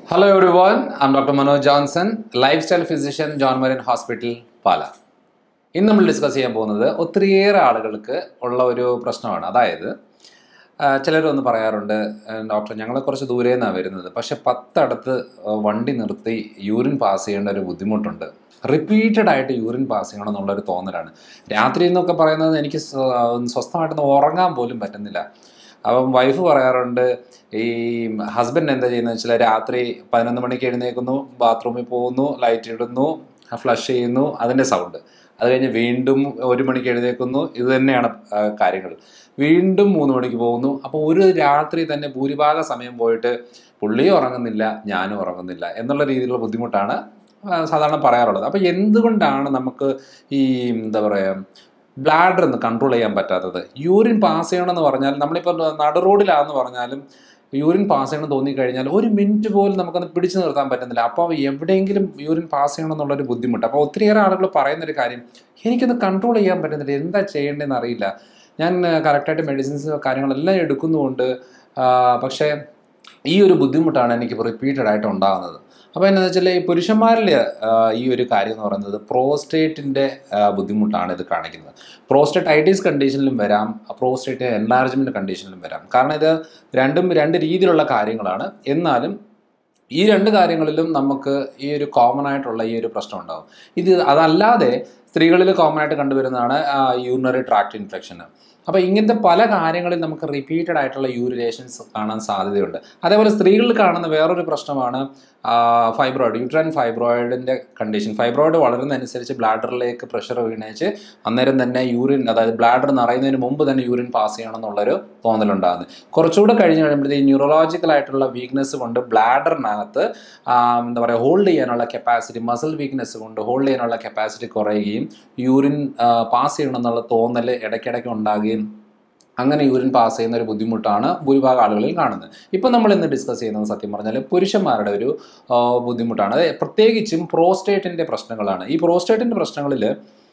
Hello everyone, I'm Dr. Manoj Johnson, lifestyle physician, John Marin Hospital, പാല ഇന്ന് നമ്മൾ discuss ചെയ്യാൻ പോകുന്നത് ഒത്തിരിയേറെ ആളുകൾക്ക് ഉള്ള ഒരു പ്രശ്നമാണ് അതായത് ചിലരൊന്ന് പറയാറുണ്ട് ഡോക്ടർ ഞങ്ങൾ കുറച്ച് ദൂരെ നിന്നാണ് വരുന്നത് പക്ഷെ പത്തടത്ത് ആ, വണ്ടി നിർത്തി യൂറിൻ പാസ് ചെയ്യേണ്ട ഒരു ബുദ്ധിമുട്ടുണ്ട് റിപ്പീറ്റഡ് ആയിട്ട് യൂറിൻ പാസ് ചെയ്യണം എന്നുള്ളൊരു തോന്നലാണ് രാത്രി എന്നൊക്കെ പറയുന്നത് എനിക്ക് സ്വ- സ്വസ്ഥമായിട്ടൊന്ന് ഉറങ്ങാൻ പോലും പറ്റുന്നില്ല അപ്പം വൈഫ് പറയാറുണ്ട് ഈ ഹസ്ബൻഡ് എന്താ ചെയ്യുന്നത് വെച്ചാൽ രാത്രി പതിനൊന്ന് മണിക്ക് എഴുന്നേൽക്കുന്നു ബാത്റൂമിൽ പോകുന്നു ലൈറ്റ് ഇടുന്നു ഫ്ലഷ് ചെയ്യുന്നു അതിൻ്റെ സൗണ്ട് അത് കഴിഞ്ഞ് വീണ്ടും ഒരു മണിക്ക് എഴുന്നേൽക്കുന്നു ഇത് തന്നെയാണ് ആ, കാര്യങ്ങൾ വീണ്ടും മൂന്ന് മണിക്ക് പോകുന്നു അപ്പോൾ ഒരു രാത്രി തന്നെ ഭൂരിഭാഗ സമയം പോയിട്ട് പുള്ളിയും ഉറങ്ങുന്നില്ല ഞാനും ഉറങ്ങുന്നില്ല എന്നുള്ള രീതിയിലുള്ള ബുദ്ധിമുട്ടാണ് ആ, സാധാരണ പറയാറുള്ളത് അപ്പോൾ എന്തുകൊണ്ടാണ് നമുക്ക് ഈ എന്താ പറയുക ബ്ലാഡർ ഒന്ന് കൺട്രോൾ ചെയ്യാൻ പറ്റാത്തത് യൂറിൻ പാസ് ചെയ്യണമെന്ന് പറഞ്ഞാൽ നമ്മളിപ്പോൾ നട റോഡിലാന്ന് പറഞ്ഞാലും യൂറിൻ പാസ് ചെയ്യണം തോന്നിക്കഴിഞ്ഞാൽ ഒരു മിനിറ്റ് പോലും നമുക്കൊന്ന് പിടിച്ചു നിർത്താൻ പറ്റുന്നില്ല അപ്പോൾ എവിടെയെങ്കിലും യൂറിൻ പാസ് ചെയ്യണം എന്നുള്ളൊരു ബുദ്ധിമുട്ട് അപ്പോൾ ഒത്തിരിയേറെ ആളുകൾ പറയുന്നൊരു കാര്യം എനിക്കൊന്ന് കൺട്രോൾ ചെയ്യാൻ പറ്റുന്നില്ല എന്താ ചെയ്യേണ്ടതെന്ന് അറിയില്ല ഞാൻ കറക്റ്റായിട്ട് മെഡിസിൻസ് കാര്യങ്ങളെല്ലാം എടുക്കുന്നുമുണ്ട് ആ, പക്ഷേ ഈ ഒരു ബുദ്ധിമുട്ടാണ് എനിക്ക് റിപ്പീറ്റഡ് ആയിട്ട് ഉണ്ടാകുന്നത് അപ്പോൾ എന്താണെന്ന് വെച്ചാൽ ഈ പുരുഷന്മാരിൽ ഈ ഒരു കാര്യം എന്ന് പറയുന്നത് പ്രോസ്റ്റേറ്റിൻ്റെ ബുദ്ധിമുട്ടാണ് ഇത് കാണിക്കുന്നത് പ്രോസ്റ്റേറ്റൈറ്റിസ് കണ്ടീഷനിലും വരാം പ്രോസ്റ്റേറ്റ് എൻലാർജ്മെൻറ്റ് കണ്ടീഷനിലും വരാം കാരണം ഇത് രണ്ടും രണ്ട് രീതിയിലുള്ള കാര്യങ്ങളാണ് എന്നാലും ഈ രണ്ട് കാര്യങ്ങളിലും നമുക്ക് ഈ ഒരു കോമൺ ആയിട്ടുള്ള ഈ ഒരു പ്രശ്നം ഉണ്ടാവും ഇത് അതല്ലാതെ സ്ത്രീകളിൽ കോമൺ ആയിട്ട് കണ്ടുവരുന്നതാണ് യൂറിനറി ട്രാക്ട് ഇൻഫെക്ഷൻ അപ്പോൾ ഇങ്ങനത്തെ പല കാര്യങ്ങളിൽ നമുക്ക് റിപ്പീറ്റഡ് ആയിട്ടുള്ള യൂറിനേഷൻസ് കാണാൻ സാധ്യതയുണ്ട് അതേപോലെ സ്ത്രീകളിൽ കാണുന്ന വേറൊരു പ്രശ്നമാണ് ഫൈബ്രോയിഡ് യൂട്രൈൻ ഫൈബ്രോയിഡിൻ്റെ കണ്ടീഷൻ ഫൈബ്രോയിഡ് വളരുന്നതനുസരിച്ച് ബ്ലാഡറിലേക്ക് പ്രഷർ വീണേച്ച് അന്നേരം തന്നെ യൂറിൻ അതായത് ബ്ലാഡർ നിറയുന്നതിന് മുമ്പ് തന്നെ യൂറിൻ പാസ് ചെയ്യണം എന്നുള്ളൊരു തോന്നലുണ്ടാകുന്നത് കുറച്ചുകൂടെ കഴിഞ്ഞ് കഴിയുമ്പോഴത്തേക്ക് ന്യൂറോളജിക്കൽ ആയിട്ടുള്ള വീക്ക്നെസ് കൊണ്ട് ബ്ലാഡറിനകത്ത് എന്താ പറയുക ഹോൾഡ് ചെയ്യാനുള്ള കപ്പാസിറ്റി മസിൽ വീക്ക്നെസ് കൊണ്ട് ഹോൾഡ് ചെയ്യാനുള്ള കപ്പാസിറ്റി കുറയുകയും യൂറിൻ പാസ് ചെയ്യണം എന്നുള്ള തോന്നൽ ഇടയ്ക്കിടയ്ക്ക് ഉണ്ടാകുകയും അങ്ങനെ യൂറിൻ പാസ് ചെയ്യുന്ന ഒരു ബുദ്ധിമുട്ടാണ് ഭൂരിഭാഗം ആളുകളിൽ കാണുന്നത് ഇപ്പം നമ്മൾ ഇന്ന് ഡിസ്കസ് ചെയ്യുന്നത് സത്യം പറഞ്ഞാൽ പുരുഷന്മാരുടെ ഒരു ആ, ബുദ്ധിമുട്ടാണ് അത് പ്രത്യേകിച്ചും പ്രോസ്റ്റേറ്റിൻ്റെ പ്രശ്നങ്ങളാണ് ഈ പ്രോസ്റ്റേറ്റിൻ്റെ പ്രശ്നങ്ങളിൽ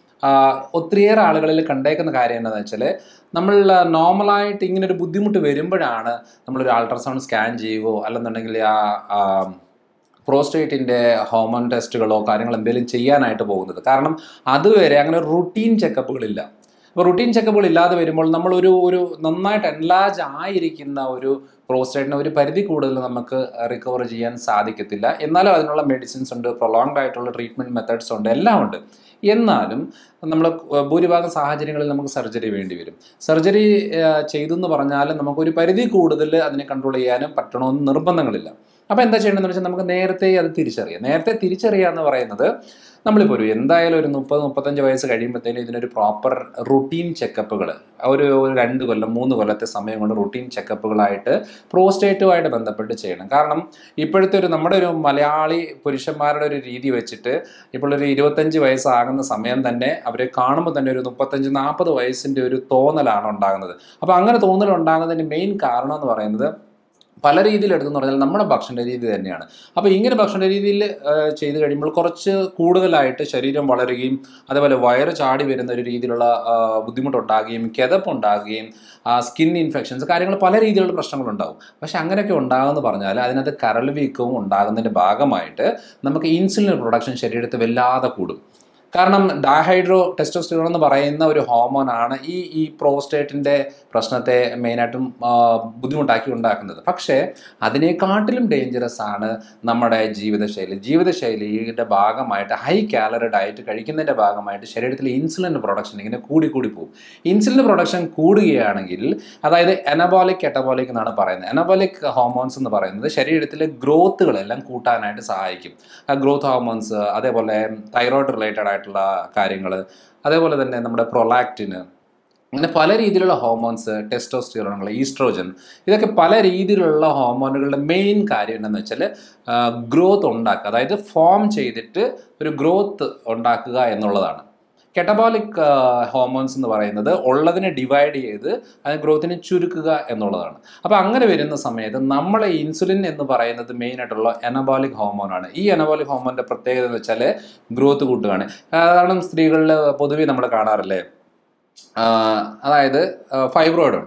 ഒത്തിരിയേറെ ആളുകളിൽ കണ്ടേക്കുന്ന കാര്യം എന്താണെന്ന് വെച്ചാൽ നമ്മൾ നോർമലായിട്ട് ഇങ്ങനെ ഒരു ബുദ്ധിമുട്ട് വരുമ്പോഴാണ് നമ്മളൊരു അൾട്രാസൗണ്ട് സ്കാൻ ചെയ്യുകയോ അല്ലെന്നുണ്ടെങ്കിൽ ആ ആ, പ്രോസ്റ്റേറ്റിൻ്റെ ഹോർമോൺ ടെസ്റ്റുകളോ കാര്യങ്ങൾ എന്തെങ്കിലും ചെയ്യാനായിട്ട് പോകുന്നത് കാരണം അതുവരെ അങ്ങനെ റുട്ടീൻ ചെക്കപ്പുകളില്ല അപ്പോൾ റുട്ടീൻ ചെക്കപ്പുകൾ ഇല്ലാതെ വരുമ്പോൾ നമ്മൾ ഒരു ഒരു നന്നായിട്ട് എൻലാർജ് ആയിരിക്കുന്ന ഒരു പ്രോസ്റ്റേറ്റിന് ഒരു പരിധി കൂടുതൽ നമുക്ക് റിക്കവർ ചെയ്യാൻ സാധിക്കത്തില്ല എന്നാലും അതിനുള്ള മെഡിസിൻസ് ഉണ്ട് പ്രൊലോങ്ഡ് ആയിട്ടുള്ള ട്രീറ്റ്മെൻറ്റ് മെത്തേഡ്സ് ഉണ്ട് എല്ലാം ഉണ്ട് എന്നാലും നമ്മൾ ഭൂരിഭാഗം സാഹചര്യങ്ങളിൽ നമുക്ക് സർജറി വേണ്ടി വരും സർജറി ചെയ്തു എന്ന് പറഞ്ഞാൽ നമുക്കൊരു പരിധി കൂടുതൽ അതിനെ കൺട്രോൾ ചെയ്യാനും പറ്റണമെന്ന് നിർബന്ധങ്ങളില്ല അപ്പോൾ എന്താ ചെയ്യേണ്ടതെന്ന് വെച്ചാൽ നമുക്ക് നേരത്തെ അത് തിരിച്ചറിയാം നേരത്തെ തിരിച്ചറിയുക എന്ന് പറയുന്നത് നമ്മളിപ്പോൾ ഒരു എന്തായാലും ഒരു മുപ്പത് മുപ്പത്തഞ്ച് വയസ്സ് കഴിയുമ്പോഴത്തേനും ഇതിനൊരു പ്രോപ്പർ റുട്ടീൻ ചെക്കപ്പുകൾ ഒരു ഒരു രണ്ട് കൊല്ലം മൂന്ന് കൊല്ലത്തെ സമയം കൊണ്ട് റുട്ടീൻ ചെക്കപ്പുകളായിട്ട് പ്രോസ്റ്റേറ്റുമായിട്ട് ബന്ധപ്പെട്ട് ചെയ്യണം കാരണം ഇപ്പോഴത്തെ ഒരു നമ്മുടെ ഒരു മലയാളി പുരുഷന്മാരുടെ ഒരു രീതി വെച്ചിട്ട് ഇപ്പോൾ ഒരു ഇരുപത്തഞ്ച് വയസ്സാകുന്ന സമയം തന്നെ അവരെ കാണുമ്പോൾ തന്നെ ഒരു മുപ്പത്തഞ്ച് നാൽപ്പത് വയസ്സിൻ്റെ ഒരു തോന്നലാണ് ഉണ്ടാകുന്നത് അപ്പോൾ അങ്ങനെ തോന്നൽ ഉണ്ടാകുന്നതിൻ്റെ മെയിൻ കാരണം എന്ന് പറയുന്നത് പല രീതിയിൽ എടുത്തെന്ന് പറഞ്ഞാൽ നമ്മുടെ ഭക്ഷണ രീതി തന്നെയാണ് അപ്പോൾ ഇങ്ങനെ ഭക്ഷണ രീതിയിൽ ചെയ്ത് കഴിയുമ്പോൾ കുറച്ച് കൂടുതലായിട്ട് ശരീരം വളരുകയും അതേപോലെ വയറ് ചാടി വരുന്ന ഒരു രീതിയിലുള്ള ആ, ബുദ്ധിമുട്ടുണ്ടാകുകയും കിതപ്പുണ്ടാകുകയും സ്കിൻ ഇൻഫെക്ഷൻസ് കാര്യങ്ങൾ പല രീതിയിലുള്ള പ്രശ്നങ്ങളുണ്ടാകും പക്ഷെ അങ്ങനെയൊക്കെ ഉണ്ടാകുമെന്ന് പറഞ്ഞാൽ അതിനകത്ത് കരൾ വീക്കവും ഉണ്ടാകുന്നതിൻ്റെ ഭാഗമായിട്ട് നമുക്ക് ഇൻസുലിൻ പ്രൊഡക്ഷൻ ശരീരത്തിൽ വല്ലാതെ കൂടും കാരണം ഡയഹൈഡ്രോ ടെസ്റ്റോസ്റ്റിറോൺ എന്ന് പറയുന്ന ഒരു ഹോർമോണാണ് ഈ ഈ പ്രോസ്റ്റേറ്റിൻ്റെ പ്രശ്നത്തെ മെയിനായിട്ടും ആ, ബുദ്ധിമുട്ടാക്കി ഉണ്ടാക്കുന്നത് പക്ഷേ അതിനെക്കാട്ടിലും ഡേഞ്ചറസ് ആണ് നമ്മുടെ ജീവിതശൈലി ജീവിതശൈലിയുടെ ഭാഗമായിട്ട് ഹൈ കാലറി ഡയറ്റ് കഴിക്കുന്നതിൻ്റെ ഭാഗമായിട്ട് ശരീരത്തിൽ ഇൻസുലിൻ പ്രൊഡക്ഷൻ ഇങ്ങനെ കൂടി കൂടി പോകും ഇൻസുലിൻ പ്രൊഡക്ഷൻ കൂടുകയാണെങ്കിൽ അതായത് എനബോളിക് എട്ടബോളിക് എന്നാണ് പറയുന്നത് എനബോളിക് ഹോർമോൺസ് എന്ന് പറയുന്നത് ശരീരത്തിലെ ഗ്രോത്തുകളെല്ലാം കൂട്ടാനായിട്ട് സഹായിക്കും ആ ഗ്രോത്ത് ഹോർമോൺസ് അതേപോലെ തൈറോയ്ഡ് റിലേറ്റഡ് ആയിട്ടുള്ള കാര്യങ്ങൾ അതേപോലെ തന്നെ നമ്മുടെ പ്രൊലാക്റ്റിന് അങ്ങനെ പല രീതിയിലുള്ള ഹോർമോൺസ് ടെസ്റ്റോസ്റ്റിറോണുകൾ ഈസ്ട്രോജൻ ഇതൊക്കെ പല രീതിയിലുള്ള ഹോർമോണുകളുടെ മെയിൻ കാര്യം എന്താണെന്ന് വെച്ചാൽ ഗ്രോത്ത് ഉണ്ടാക്കുക അതായത് ഫോം ചെയ്തിട്ട് ഒരു ഗ്രോത്ത് ഉണ്ടാക്കുക എന്നുള്ളതാണ് കെട്ടബോളിക് ഹോർമോൺസ് എന്ന് പറയുന്നത് ഉള്ളതിനെ ഡിവൈഡ് ചെയ്ത് അതിന് ഗ്രോത്തിനെ ചുരുക്കുക എന്നുള്ളതാണ് അപ്പോൾ അങ്ങനെ വരുന്ന സമയത്ത് നമ്മളെ ഇൻസുലിൻ എന്ന് പറയുന്നത് മെയിൻ ആയിട്ടുള്ള എനബോളിക് ഹോർമോണാണ് ഈ എനബോളിക് ഹോർമോണിൻ്റെ പ്രത്യേകത എന്ന് വെച്ചാൽ ഗ്രോത്ത് കൂട്ടുകയാണ് കാരണം സ്ത്രീകളിൽ പൊതുവേ നമ്മൾ കാണാറില്ലേ ആ, അതായത് ഫൈബ്രോയിഡ് ഉണ്ട്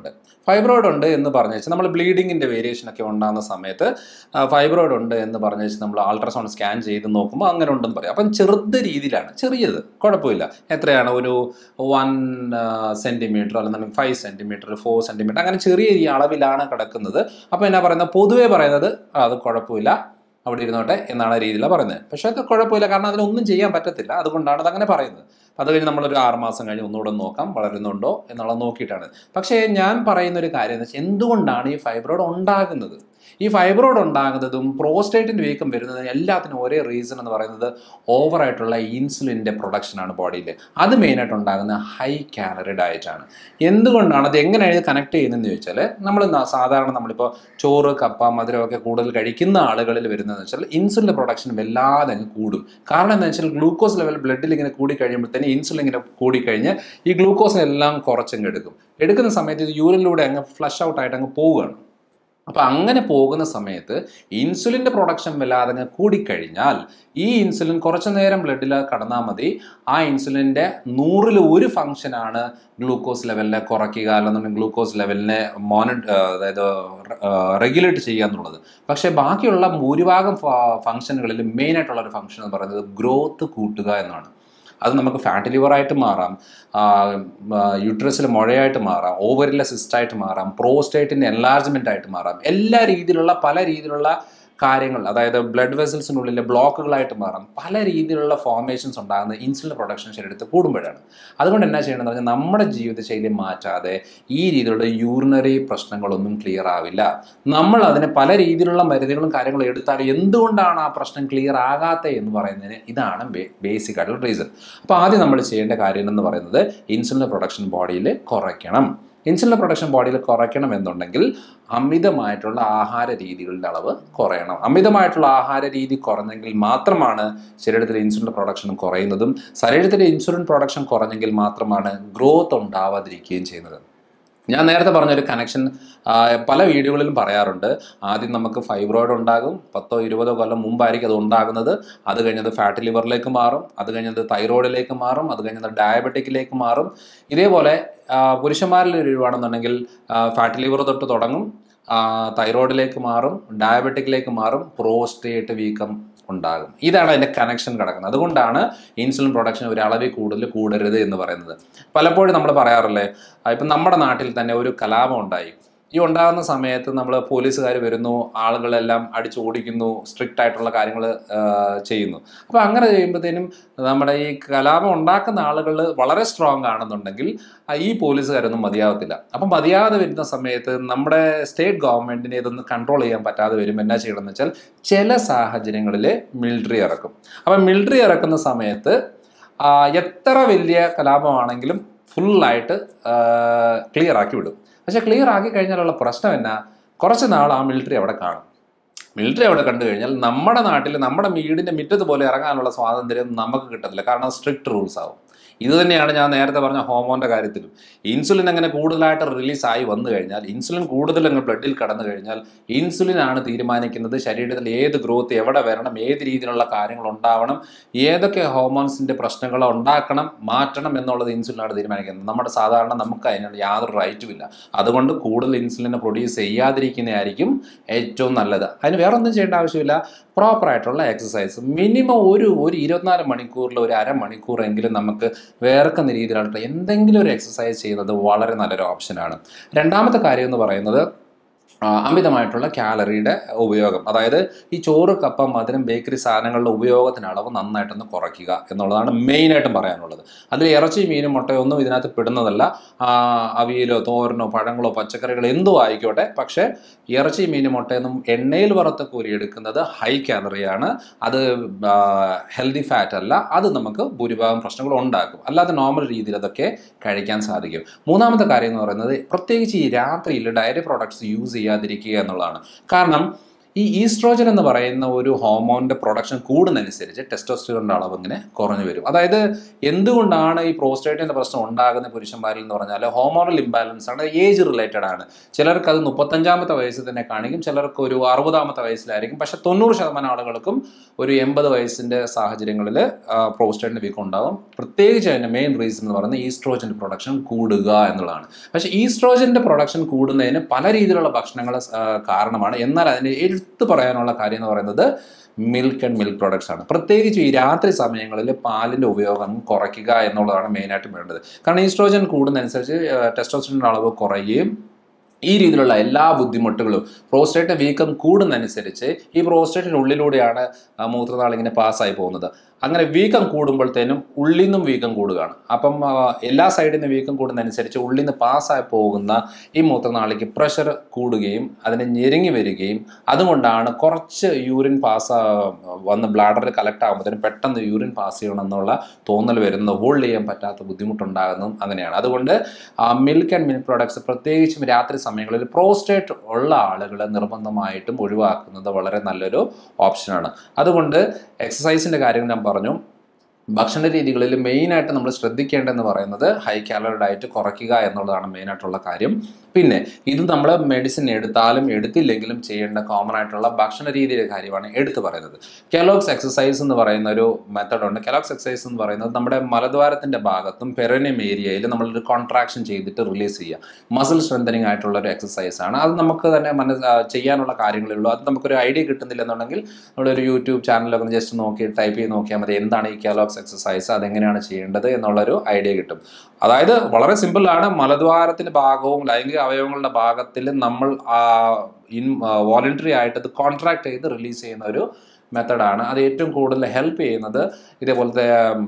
ഫൈബ്രോയിഡ് ഉണ്ട് എന്ന് പറഞ്ഞു വെച്ചാൽ നമ്മൾ ബ്ലീഡിങ്ങിൻ്റെ വേരിയേഷൻ ഒക്കെ ഉണ്ടാകുന്ന സമയത്ത് ഫൈബ്രോയിഡ് ഉണ്ട് എന്ന് പറഞ്ഞു വെച്ചാൽ നമ്മൾ അൾട്രാസൗണ്ട് സ്കാൻ ചെയ്ത് നോക്കുമ്പോൾ അങ്ങനെ ഉണ്ടെന്ന് പറയും അപ്പം ചെറുത് രീതിയിലാണ് ചെറിയത് കുഴപ്പമില്ല എത്രയാണ് ഒരു വൺ സെൻറ്റിമീറ്റർ അല്ലെന്നുണ്ടെങ്കിൽ ഫൈവ് സെൻറ്റിമീറ്റർ ഫോർ സെൻറ്റിമീറ്റർ അങ്ങനെ ചെറിയ ഈ അളവിലാണ് കിടക്കുന്നത് അപ്പോൾ എന്നാ പറയുന്നത് പൊതുവേ പറയുന്നത് "ആ, അത് കുഴപ്പമില്ല അവിടെ ഇരുന്നോട്ടെ എന്നാണ് രീതിയിലാണ് പറയുന്നത് പക്ഷേ അത് കുഴപ്പമില്ല കാരണം അതിനൊന്നും ചെയ്യാൻ പറ്റത്തില്ല അതുകൊണ്ടാണ് അത് അങ്ങനെ പറയുന്നത് അത് കഴിഞ്ഞ് നമ്മളൊരു ആറ് മാസം കഴിഞ്ഞ് ഒന്നുകൂടെ ഒന്ന് നോക്കാം വളരുന്നുണ്ടോ എന്നുള്ളത് നോക്കിയിട്ടാണ് പക്ഷേ ഞാൻ പറയുന്ന ഒരു കാര്യം എന്ന് വെച്ചാൽ എന്തുകൊണ്ടാണ് ഈ ഫൈബ്രോയിഡ് ഉണ്ടാകുന്നത് ഈ ഫൈബ്രോയിഡ് ഉണ്ടാകുന്നതും പ്രോസ്റ്റേറ്റിൻ്റെ വീക്കം വരുന്നതും എല്ലാത്തിനും ഒരേ റീസൺ എന്ന് പറയുന്നത് ഓവറായിട്ടുള്ള ഇൻസുലിൻ്റെ പ്രൊഡക്ഷനാണ് ബോഡിയിൽ അത് മെയിനായിട്ട് ഉണ്ടാകുന്ന ഹൈ കാലറി ഡയറ്റാണ് എന്തുകൊണ്ടാണ് അത് എങ്ങനെയാണ് ഇത് കണക്ട് ചെയ്യുന്നതെന്ന് ചോദിച്ചാൽ നമ്മൾ ന- സാധാരണ നമ്മളിപ്പോൾ ചോറ് കപ്പ മധുരമൊക്കെ കൂടുതൽ കഴിക്കുന്ന ആളുകളിൽ വരുന്നതെന്ന് വെച്ചാൽ ഇൻസുലിൻ്റെ പ്രൊഡക്ഷൻ വല്ലാതെ അങ്ങ് കൂടും കാരണം എന്താ വെച്ചാൽ ഗ്ലൂക്കോസ് ലെവൽ ബ്ലഡിൽ ഇങ്ങനെ കൂടി കഴിയുമ്പോഴത്തേന് ഇൻസുലിൻ ഇങ്ങനെ കൂടിക്കഴിഞ്ഞ് ഈ ഗ്ലൂക്കോസ് എല്ലാം കുറച്ചങ്ങ് എടുക്കും എടുക്കുന്ന സമയത്ത് ഇത് യൂറിനിലൂടെ അങ്ങ് ഫ്ലഷ് ഔട്ട് ആയിട്ട് അങ്ങ് പോവുകയാണ് അപ്പോൾ അങ്ങനെ പോകുന്ന സമയത്ത് ഇൻസുലിൻ്റെ പ്രൊഡക്ഷൻ വല്ലാതെ അങ്ങ് കൂടിക്കഴിഞ്ഞാൽ ഈ ഇൻസുലിൻ കുറച്ച് നേരം ബ്ലഡിൽ കടന്നാൽ മതി ആ ഇൻസുലിൻ്റെ നൂറിൽ ഒരു ഫംഗ്ഷനാണ് ഗ്ലൂക്കോസ് ലെവലിനെ കുറയ്ക്കുക അല്ലെന്നുണ്ടെങ്കിൽ ഗ്ലൂക്കോസ് ലെവലിനെ മോണിറ്റ് അതായത് റെഗുലേറ്റ് ചെയ്യുക എന്നുള്ളത് പക്ഷേ ബാക്കിയുള്ള ഭൂരിഭാഗം ഫംഗ്ഷനുകളിൽ മെയിനായിട്ടുള്ള ഒരു ഫംഗ്ഷൻ എന്ന് പറയുന്നത് ഗ്രോത്ത് കൂട്ടുക എന്നാണ് അത് നമുക്ക് ഫാറ്റ് ലിവറായിട്ട് മാറാം യൂട്രസിൽ മുഴയായിട്ട് മാറാം ഓവറിലെ സിസ്റ്റായിട്ട് മാറാം പ്രോസ്റ്റേറ്റിൻ്റെ എൻലാർജ്മെൻ്റ് ആയിട്ട് മാറാം എല്ലാ രീതിയിലുള്ള പല രീതിയിലുള്ള കാര്യങ്ങൾ അതായത് ബ്ലഡ് വെസൽസിനുള്ളിലെ ബ്ലോക്കുകളായിട്ട് മാറാം പല രീതിയിലുള്ള ഫോർമേഷൻസ് ഉണ്ടാകുന്ന ഇൻസുലിൻ പ്രൊഡക്ഷൻ ശരീരത്തിൽ കൂടുമ്പോഴാണ് അതുകൊണ്ട് എന്നാ ചെയ്യണമെന്ന് പറഞ്ഞാൽ നമ്മുടെ ജീവിതശൈലി മാറ്റാതെ ഈ രീതിയിലുള്ള യൂറിനറി പ്രശ്നങ്ങളൊന്നും ക്ലിയർ ആവില്ല നമ്മൾ അതിന് പല രീതിയിലുള്ള മരുന്നുകളും കാര്യങ്ങളും എടുത്താൽ എന്തുകൊണ്ടാണ് ആ പ്രശ്നം ക്ലിയർ ആകാത്തത് എന്ന് പറയുന്നതിന് ഇതാണ് ബേസിക് ആയിട്ടുള്ള റീസൺ അപ്പോൾ ആദ്യം നമ്മൾ ചെയ്യേണ്ട കാര്യം എന്ന് പറയുന്നത് ഇൻസുലിൻ പ്രൊഡക്ഷൻ ബോഡിയിൽ കുറയ്ക്കണം ഇൻസുലിൻ പ്രൊഡക്ഷൻ ബോഡിയിൽ കുറയ്ക്കണം എന്നുണ്ടെങ്കിൽ അമിതമായിട്ടുള്ള ആഹാര രീതികളുടെ അളവ് കുറയണം അമിതമായിട്ടുള്ള ആഹാര രീതി കുറഞ്ഞെങ്കിൽ മാത്രമാണ് ശരീരത്തിലെ ഇൻസുലിൻ പ്രൊഡക്ഷൻ കുറയുന്നതും ശരീരത്തിലെ ഇൻസുലിൻ പ്രൊഡക്ഷൻ കുറഞ്ഞെങ്കിൽ മാത്രമാണ് ഗ്രോത്ത് ഉണ്ടാവാതിരിക്കുകയും ചെയ്യുന്നത് ഞാൻ നേരത്തെ പറഞ്ഞൊരു കണക്ഷൻ പല വീഡിയോകളിലും പറയാറുണ്ട് ആദ്യം നമുക്ക് ഫൈബ്രോയിഡ് ഉണ്ടാകും പത്തോ ഇരുപതോ കൊല്ലം മുമ്പായിരിക്കും അത് ഉണ്ടാകുന്നത് അത് കഴിഞ്ഞത് ഫാറ്റ് ലിവറിലേക്ക് മാറും അത് കഴിഞ്ഞത് തൈറോയിഡിലേക്ക് മാറും അത് കഴിഞ്ഞത് ഡയബറ്റിക്കിലേക്ക് മാറും ഇതേപോലെ ആ, പുരുഷന്മാരിൽ വരുവാണെന്നുണ്ടെങ്കിൽ ഫാറ്റ് ലിവർ തൊട്ട് തുടങ്ങും ആ, തൈറോയിഡിലേക്ക് മാറും ഡയബറ്റിക്കിലേക്ക് മാറും പ്രോസ്റ്റേറ്റ് വീക്കം ഉണ്ടാകും ഇതാണ് അതിൻ്റെ കണക്ഷൻ കിടക്കുന്നത് അതുകൊണ്ടാണ് ഇൻസുലിൻ പ്രൊഡക്ഷൻ ഒരു അളവിൽ കൂടുതൽ കൂടരുത് എന്ന് പറയുന്നത് പലപ്പോഴും നമ്മൾ പറയാറില്ലേ ആ, ഇപ്പം നമ്മുടെ നാട്ടിൽ തന്നെ ഒരു കലാപം ഉണ്ടായി ഈ ഉണ്ടാകുന്ന സമയത്ത് നമ്മൾ പോലീസുകാർ വരുന്നു ആളുകളെല്ലാം അടിച്ചു ഓടിക്കുന്നു സ്ട്രിക്റ്റ് ആയിട്ടുള്ള കാര്യങ്ങൾ ചെയ്യുന്നു അപ്പോൾ അങ്ങനെ ചെയ്യുമ്പോഴത്തേനും നമ്മുടെ ഈ കലാപം ഉണ്ടാക്കുന്ന ആളുകൾ വളരെ സ്ട്രോങ് ആണെന്നുണ്ടെങ്കിൽ ആ, ഈ പോലീസുകാരൊന്നും മതിയാവത്തില്ല അപ്പം മതിയാതെ വരുന്ന സമയത്ത് നമ്മുടെ സ്റ്റേറ്റ് ഗവൺമെൻറ്റിനെ ഇതൊന്ന് കൺട്രോൾ ചെയ്യാൻ പറ്റാതെ വരും എന്നാ ചെയ്യണമെന്ന് വെച്ചാൽ ചില സാഹചര്യങ്ങളിൽ മിലിറ്ററി ഇറക്കും അപ്പം മിലിറ്ററി ഇറക്കുന്ന സമയത്ത് ആ, എത്ര വലിയ കലാപമാണെങ്കിലും ഫുള്ളായിട്ട് ക്ലിയർ ആക്കി വിടും പക്ഷെ ക്ലിയർ ആക്കി കഴിഞ്ഞാലുള്ള പ്രശ്നം എന്നാ കുറച്ച് നാൾ ആ മിലിറ്ററി അവിടെ കാണും മിലിറ്ററി അവിടെ കണ്ടു കഴിഞ്ഞാൽ നമ്മുടെ നാട്ടിൽ നമ്മുടെ വീടിൻ്റെ മുറ്റത്ത് പോലെ ഇറങ്ങാനുള്ള സ്വാതന്ത്ര്യം നമുക്ക് കിട്ടത്തില്ല കാരണം സ്ട്രിക്റ്റ് റൂൾസ് ആവും ഇത് തന്നെയാണ് ഞാൻ നേരത്തെ പറഞ്ഞ ഹോമോൻ്റെ കാര്യത്തിലും ഇൻസുലിൻ അങ്ങനെ കൂടുതലായിട്ട് റിലീസായി വന്നു കഴിഞ്ഞാൽ ഇൻസുലിൻ കൂടുതൽ അങ്ങ് ബ്ലഡിൽ കടന്നു കഴിഞ്ഞാൽ ഇൻസുലിൻ ആണ് തീരുമാനിക്കുന്നത് ശരീരത്തിൽ ഏത് ഗ്രോത്ത് എവിടെ വരണം ഏത് രീതിയിലുള്ള കാര്യങ്ങൾ ഉണ്ടാവണം ഏതൊക്കെ ഹോർമോൺസിൻ്റെ പ്രശ്നങ്ങൾ ഉണ്ടാക്കണം മാറ്റണം എന്നുള്ളത് ഇൻസുലിനാണ് തീരുമാനിക്കുന്നത് നമ്മുടെ സാധാരണ നമുക്ക് അതിനുള്ള യാതൊരു റൈറ്റും ഇല്ല അതുകൊണ്ട് കൂടുതൽ ഇൻസുലിനെ പ്രൊഡ്യൂസ് ചെയ്യാതിരിക്കുന്നതായിരിക്കും ഏറ്റവും നല്ലത് അതിന് വേറെ ഒന്നും ചെയ്യേണ്ട ആവശ്യമില്ല പ്രോപ്പറായിട്ടുള്ള എക്സസൈസ് മിനിമം ഒരു ഒരു ഇരുപത്തിനാല് മണിക്കൂറിൽ ഒരു അരമണിക്കൂറെങ്കിലും നമുക്ക് വേർക്കുന്ന രീതിയിലുള്ള എന്തെങ്കിലും ഒരു എക്സസൈസ് ചെയ്യുന്നത് വളരെ നല്ലൊരു ഓപ്ഷനാണ് രണ്ടാമത്തെ കാര്യം എന്ന് പറയുന്നത് ആ, അമിതമായിട്ടുള്ള കാലറിയുടെ ഉപയോഗം അതായത് ഈ ചോറ് കപ്പ മധുരം ബേക്കറി സാധനങ്ങളുടെ ഉപയോഗത്തിന് അളവ് നന്നായിട്ടൊന്ന് കുറയ്ക്കുക എന്നുള്ളതാണ് മെയിനായിട്ടും പറയാനുള്ളത് അതിൽ ഇറച്ചി മീനും മുട്ടയോ ഒന്നും ഇതിനകത്ത് പെടുന്നതല്ല ആ, അവിയലോ തോരനോ പഴങ്ങളോ പച്ചക്കറികളോ എന്തോ ആയിക്കോട്ടെ പക്ഷേ ഇറച്ചി മീനും മുട്ടയൊന്നും എണ്ണയിൽ വറുത്ത കോരി എടുക്കുന്നത് ഹൈ കാലറിയാണ് അത് ഹെൽത്തി ഫാറ്റ് അല്ല അത് നമുക്ക് ഭൂരിഭാഗം പ്രശ്നങ്ങൾ ഉണ്ടാക്കും അല്ലാതെ നോർമൽ രീതിയിൽ അതൊക്കെ കഴിക്കാൻ സാധിക്കും മൂന്നാമത്തെ കാര്യം എന്ന് പറയുന്നത് പ്രത്യേകിച്ച് ഈ രാത്രിയിൽ ഡയറി പ്രോഡക്ട്സ് യൂസ് ചെയ്യാതിരിക്കുക എന്നുള്ളതാണ് കാരണം ഈ ഈസ്ട്രോജൻ എന്ന് പറയുന്ന ഒരു ഹോർമോണിൻ്റെ പ്രൊഡക്ഷൻ കൂടുന്നതനുസരിച്ച് ടെസ്റ്റോസ്റ്റിറോണിൻ്റെ അളവ് ഇങ്ങനെ കുറഞ്ഞു വരും അതായത് എന്തുകൊണ്ടാണ് ഈ പ്രോസ്റ്റേറ്റിൻ്റെ പ്രശ്നം ഉണ്ടാകുന്ന പുരുഷന്മാരിൽ എന്ന് പറഞ്ഞാൽ ഹോർമോണൽ ഇംബാലൻസ് ആണ് ഏജ് റിലേറ്റഡ് ആണ് ചിലർക്ക് അത് മുപ്പത്തഞ്ചാമത്തെ വയസ്സിൽ തന്നെ കാണിക്കും ചിലർക്ക് ഒരു അറുപതാമത്തെ വയസ്സിലായിരിക്കും പക്ഷെ തൊണ്ണൂറ് ശതമാനം ആളുകൾക്കും ഒരു എൺപത് വയസ്സിൻ്റെ സാഹചര്യങ്ങളിൽ പ്രോസ്റ്റേറ്റിൻ്റെ വീക്കം ഉണ്ടാകും പ്രത്യേകിച്ച് അതിൻ്റെ മെയിൻ റീസൺ എന്ന് പറയുന്നത് ഈസ്ട്രോജൻ്റെ പ്രൊഡക്ഷൻ കൂടുക എന്നുള്ളതാണ് പക്ഷേ ഈസ്ട്രോജൻ്റെ പ്രൊഡക്ഷൻ കൂടുന്നതിന് പല രീതിയിലുള്ള ഭക്ഷണങ്ങൾ കാരണമാണ് എന്നാൽ അതിന് എടുത്തു പറയാനുള്ള കാര്യം എന്ന് പറയുന്നത് മിൽക്ക് ആൻഡ് മിൽക്ക് പ്രോഡക്ട്സ് ആണ് പ്രത്യേകിച്ച് ഈ രാത്രി സമയങ്ങളിൽ പാലിൻ്റെ ഉപയോഗം കുറയ്ക്കുക എന്നുള്ളതാണ് മെയിനായിട്ട് വേണ്ടത് കാരണം ഈസ്ട്രോജൻ കൂടുന്നതനുസരിച്ച് ടെസ്റ്റോസ്റ്ററിൻ്റെ അളവ് കുറയുകയും ഈ രീതിയിലുള്ള എല്ലാ ബുദ്ധിമുട്ടുകളും പ്രോസ്റ്റേറ്റ് വീക്കം കൂടുന്നതനുസരിച്ച് ഈ പ്രോസ്റ്റേറ്റിനുള്ളിലൂടെയാണ് ആ മൂത്രനാൾ ഇങ്ങനെ പാസ്സായി പോകുന്നത് അങ്ങനെ വീക്കം കൂടുമ്പോഴത്തേനും ഉള്ളിൽ നിന്നും വീക്കം കൂടുകയാണ് അപ്പം ആ, എല്ലാ സൈഡിൽ നിന്ന് വീക്കം കൂടുന്നതനുസരിച്ച് ഉള്ളിൽ നിന്ന് പാസ്സായി പോകുന്ന ഈ മൂത്രനാളിക്ക് പ്രഷർ കൂടുകയും അതിന് ഞെരുങ്ങി വരികയും അതുകൊണ്ടാണ് കുറച്ച് യൂറിൻ പാസ് വന്ന് ബ്ലാഡറിൽ കലക്ട് ആകുമ്പോഴത്തേനും പെട്ടെന്ന് യൂറിൻ പാസ് ചെയ്യണം എന്നുള്ള തോന്നൽ വരുന്നത് ഹോൾഡ് ചെയ്യാൻ പറ്റാത്ത ബുദ്ധിമുട്ടുണ്ടാകുന്നതും അങ്ങനെയാണ് അതുകൊണ്ട് മിൽക്ക് ആൻഡ് മിൽക്ക് പ്രോഡക്ട്സ് പ്രത്യേകിച്ചും രാത്രി സമയങ്ങളിൽ പ്രോസ്റ്റേറ്റ് ഉള്ള ആളുകൾ നിർബന്ധമായിട്ടും ഒഴിവാക്കുന്നത് വളരെ നല്ലൊരു ഓപ്ഷനാണ് അതുകൊണ്ട് എക്സസൈസിൻ്റെ കാര്യം ഞാൻ പറഞ്ഞു ഭക്ഷണ രീതികളിൽ മെയിനായിട്ട് നമ്മൾ ശ്രദ്ധിക്കേണ്ടതെന്ന് പറയുന്നത് ഹൈ കാലറി ഡയറ്റ് കുറയ്ക്കുക എന്നുള്ളതാണ് മെയിനായിട്ടുള്ള കാര്യം പിന്നെ ഇത് നമ്മൾ മെഡിസിൻ എടുത്താലും എടുത്തില്ലെങ്കിലും ചെയ്യേണ്ട കോമൺ ആയിട്ടുള്ള ഭക്ഷണ രീതിയുടെ കാര്യമാണ് എടുത്തു പറയുന്നത് കെലോക്സ് എക്സസൈസ് എന്ന് പറയുന്ന ഒരു മെത്തഡ് ഉണ്ട് കെലോക്സ് എക്സസൈസ് എന്ന് പറയുന്നത് നമ്മുടെ മലദ്വാരത്തിൻ്റെ ഭാഗത്തും പെരനിയം ഏരിയയിൽ നമ്മളൊരു കോൺട്രാക്ഷൻ ചെയ്തിട്ട് റിലീസ് ചെയ്യുക മസിൽ സ്ട്രെങ്തനിങ് ആയിട്ടുള്ള ഒരു എക്സസൈസ് ആണ് അത് നമുക്ക് തന്നെ മനസ് ആ, ചെയ്യാനുള്ള കാര്യങ്ങളേ ഉള്ളൂ അത് നമുക്കൊരു ഐഡിയ കിട്ടുന്നില്ല എന്നുണ്ടെങ്കിൽ നമ്മളൊരു യൂട്യൂബ് ചാനലൊക്കെ ഒന്ന് ജസ്റ്റ് നോക്കി ടൈപ്പ് ചെയ്ത് നോക്കിയാൽ മതി എന്താണ് ഈ കെലോക്സ് എക്സസൈസ് അതെങ്ങനെയാണ് ചെയ്യേണ്ടത് എന്നുള്ളൊരു ഐഡിയ കിട്ടും അതായത് വളരെ സിമ്പിളാണ് മലദ്വാരത്തിൻ്റെ ഭാഗവും ലൈംഗിക അവയവങ്ങളുടെ ഭാഗത്തിൽ നമ്മൾ ഇൻ വോളണ്ടറി ആയിട്ട് അത് കോൺട്രാക്ട് ചെയ്ത് റിലീസ് ചെയ്യുന്ന ഒരു മെത്തഡാണ് അത് ഏറ്റവും കൂടുതൽ ഹെൽപ്പ് ചെയ്യുന്നത് ഇതേപോലത്തെ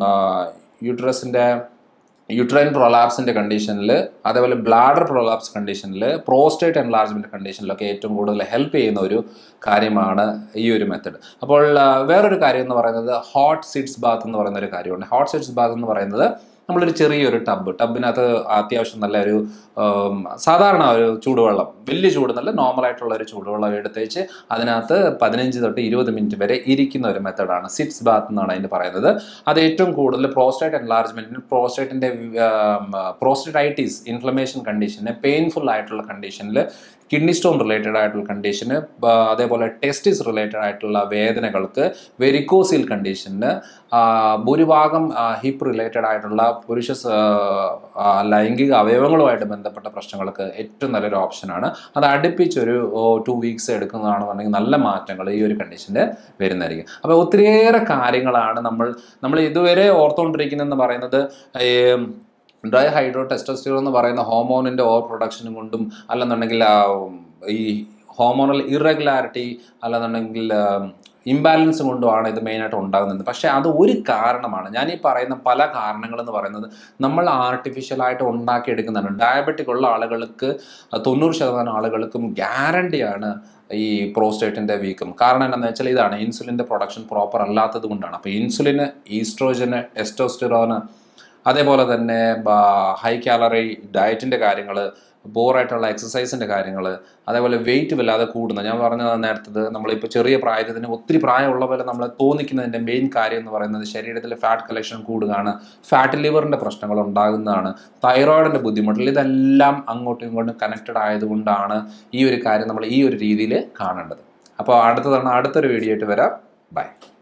യൂട്രസിൻ്റെ യുട്രൈൻ പ്രൊലാപ്സിൻ്റെ കണ്ടീഷനിൽ അതേപോലെ ബ്ലാഡർ പ്രൊലാപ്സ് കണ്ടീഷനിൽ പ്രോസ്റ്റേറ്റ് എൻലാർജ്മെൻറ്റ് കണ്ടീഷനിലൊക്കെ ഏറ്റവും കൂടുതൽ ഹെൽപ്പ് ചെയ്യുന്ന ഒരു കാര്യമാണ് ഈ ഒരു മെത്തഡ് അപ്പോൾ ആ, വേറൊരു കാര്യം എന്ന് പറയുന്നത് ഹോട്ട് സീഡ്സ് ബാത്ത് എന്ന് പറയുന്ന ഒരു കാര്യമുണ്ട് ഹോട്ട് സീഡ്സ് ബാത്ത് എന്ന് പറയുന്നത് നമ്മളൊരു ചെറിയൊരു ടബ് ടബിനകത്ത് അത്യാവശ്യം നല്ല ഒരു ഉം, സാധാരണ ഒരു ചൂടുവെള്ളം വലിയ ചൂട് നല്ല നോർമൽ ആയിട്ടുള്ള ഒരു ചൂടുവെള്ളം എടുത്തേച്ച് അതിനകത്ത് പതിനഞ്ച് തൊട്ട് ഇരുപത് മിനിറ്റ് വരെ ഇരിക്കുന്ന ഒരു മെത്തഡാണ് സിറ്റ്സ് ബാത്ത് എന്നാണ് അതിന് പറയുന്നത് അത് ഏറ്റവും കൂടുതൽ പ്രോസ്റ്റേറ്റ് എൻലാർജ്മെന്റിന് പ്രോസ്റ്റേറ്റിന്റെ പ്രോസ്റ്റേറ്റൈറ്റിസ് ഇൻഫ്ലമേഷൻ കണ്ടീഷന് പെയിൻഫുൾ ആയിട്ടുള്ള കണ്ടീഷനിൽ കിഡ്നി സ്റ്റോൺ റിലേറ്റഡ് ആയിട്ടുള്ള കണ്ടീഷന് അതേപോലെ ടെസ്റ്റിസ് റിലേറ്റഡ് ആയിട്ടുള്ള വേദനകൾക്ക് വെരിക്കോസിൽ കണ്ടീഷന് ഭൂരിഭാഗം ഹിപ്പ് റിലേറ്റഡ് ആയിട്ടുള്ള പുരുഷ സ- ആ, ലൈംഗിക അവയവങ്ങളുമായിട്ട് ബന്ധപ്പെട്ട പ്രശ്നങ്ങൾക്ക് ഏറ്റവും നല്ലൊരു ഓപ്ഷനാണ് അത് അടുപ്പിച്ചൊരു ടു വീക്സ് എടുക്കുന്നതാണെന്നുണ്ടെങ്കിൽ നല്ല മാറ്റങ്ങൾ ഈ ഒരു കണ്ടീഷനിൽ വരുന്നതായിരിക്കും അപ്പോൾ ഒത്തിരിയേറെ കാര്യങ്ങളാണ് നമ്മൾ നമ്മൾ ഇതുവരെ ഓർത്തുകൊണ്ടിരിക്കുന്നതെന്ന് പറയുന്നത് ഈ ഡ്രൈ ഹൈഡ്രോ ടെസ്റ്റോസ്റ്റിറോൺ എന്ന് പറയുന്ന ഹോർമോണിൻ്റെ ഓവർ പ്രൊഡക്ഷനും കൊണ്ടും അല്ലെന്നുണ്ടെങ്കിൽ ആ, ഈ ഹോർമോണൽ ഇറഗുലാരിറ്റി അല്ലെന്നുണ്ടെങ്കിൽ ഇംബാലൻസ് കൊണ്ടുമാണ് ഇത് മെയിനായിട്ട് ഉണ്ടാകുന്നത് പക്ഷേ അത് ഒരു കാരണമാണ് ഞാൻ ഈ പറയുന്ന പല കാരണങ്ങളെന്ന് പറയുന്നത് നമ്മൾ ആർട്ടിഫിഷ്യലായിട്ട് ഉണ്ടാക്കിയെടുക്കുന്നതാണ് ഡയബറ്റിക് ഉള്ള ആളുകൾക്ക് തൊണ്ണൂറ് ശതമാനം ആളുകൾക്കും ഗ്യാരണ്ടിയാണ് ഈ പ്രോസ്റ്റേറ്റിൻ്റെ വീക്കം കാരണം എന്താണെന്ന് വെച്ചാൽ ഇതാണ് ഇൻസുലിൻ്റെ പ്രൊഡക്ഷൻ പ്രോപ്പർ അല്ലാത്തത് കൊണ്ടാണ് അപ്പോൾ ഇൻസുലിന് ഈസ്ട്രോജന് ടെസ്റ്റോസ്റ്റിറോന് അതേപോലെ തന്നെ ഹൈ കാലറി ഡയറ്റിൻ്റെ കാര്യങ്ങൾ ബോറായിട്ടുള്ള എക്സസൈസിൻ്റെ കാര്യങ്ങൾ അതേപോലെ വെയിറ്റ് വല്ലാതെ കൂടുന്ന ഞാൻ പറഞ്ഞത് നേരത്തത് നമ്മളിപ്പോൾ ചെറിയ പ്രായത്തിന് ഒത്തിരി പ്രായമുള്ള പോലെ നമ്മൾ തോന്നിക്കുന്നതിൻ്റെ മെയിൻ കാര്യം എന്ന് പറയുന്നത് ശരീരത്തിൽ ഫാറ്റ് കളക്ഷൻ കൂടുകയാണ് ഫാറ്റ് ലിവറിൻ്റെ പ്രശ്നങ്ങൾ ഉണ്ടാകുന്നതാണ് തൈറോയിഡിൻ്റെ ബുദ്ധിമുട്ടുകൾ ഇതെല്ലാം അങ്ങോട്ടും ഇങ്ങോട്ടും കണക്റ്റഡ് ആയതുകൊണ്ടാണ് ഈ ഒരു കാര്യം നമ്മൾ ഈ ഒരു രീതിയിൽ കാണേണ്ടത് അപ്പോൾ അടുത്ത തവണ അടുത്തൊരു വീഡിയോ ആയിട്ട് വരാം ബൈ